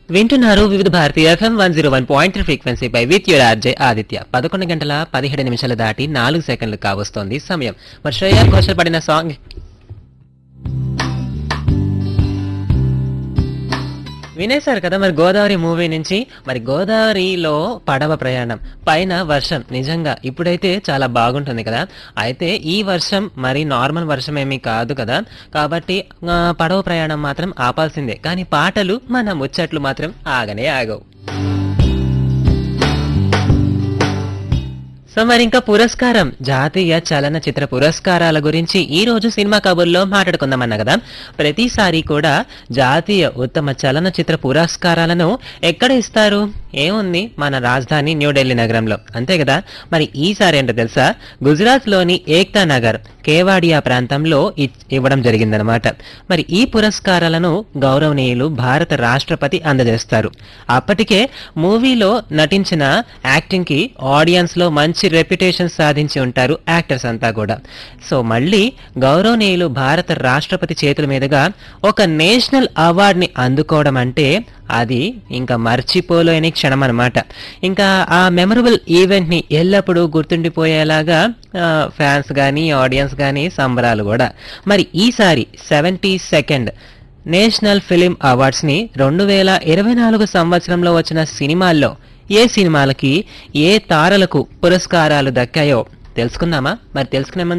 వింటున్నారు Vividh Bharati FM one zero one point three ఫ్రీక్వెన్సీపై with your RJ Aditya పదకొండు గంటల పదిహేడు నిమిషాలు దాటి నాలుగు సెకండ్లు కావస్తోంది సమయం మరి శ్రేయా ఘోషల్ పడిన సాంగ్ వినేశారు కదా మరి గోదావరి మూవీ నుంచి మరి గోదావరిలో పడవ ప్రయాణం పైన వర్షం నిజంగా ఇప్పుడైతే చాలా బాగుంటుంది కదా అయితే ఈ వర్షం మరి నార్మల్ వర్షం ఏమీ కాదు కదా కాబట్టి ఆ, పడవ ప్రయాణం మాత్రం ఆపాల్సిందే కానీ పాటలు మన ముచ్చట్లు మాత్రం ఆగనే ఆగవు సో మరి ఇంకా పురస్కారం జాతీయ చలనచిత్ర పురస్కారాల గురించి ఈ రోజు సినిమా కబుర్లో మాట్లాడుకుందామన్నా కదా ప్రతిసారి కూడా జాతీయ ఉత్తమ చలనచిత్ర పురస్కారాలను ఎక్కడ ఇస్తారు ఏముంది మన రాజధాని న్యూఢిల్లీ నగరంలో అంతే కదా మరి ఈసారి ఏంటో తెలుసా గుజరాత్ లోని ఏక్తా నగర్ కేవాడియా ప్రాంతంలో ఇ- ఇవ్వడం జరిగిందనమాట మరి ఈ పురస్కారాలను గౌరవనీయులు భారత రాష్ట్రపతి అందజేస్తారు అప్పటికే మూవీలో నటించిన యాక్టింగ్ కి ఆడియన్స్ లో మంచి రెప్యుటేషన్ సాధించి ఉంటారు యాక్టర్స్ అంతా కూడా సో మళ్ళీ గౌరవనీయులు భారత రాష్ట్రపతి చేతుల మీదుగా ఒక నేషనల్ అవార్డ్ ని అందుకోవడం అంటే అది ఇంకా మర్చిపోలేని క్షణం అనమాట ఇంకా ఆ మెమరబుల్ ఈవెంట్ ని ఎల్లప్పుడూ గుర్తుండిపోయేలాగా ఫ్యాన్స్ కానీ ఆడియన్స్ కానీ సంబరాలు కూడా మరి ఈసారి seventy second national film awards ని రెండు వేల ఇరవై నాలుగు సంవత్సరంలో వచ్చిన సినిమాల్లో ఏ సినిమాలకి ఏ తారలకు పురస్కారాలు దక్కాయో తెలుసుకుందామా మరి తెలుసుకునే ముందు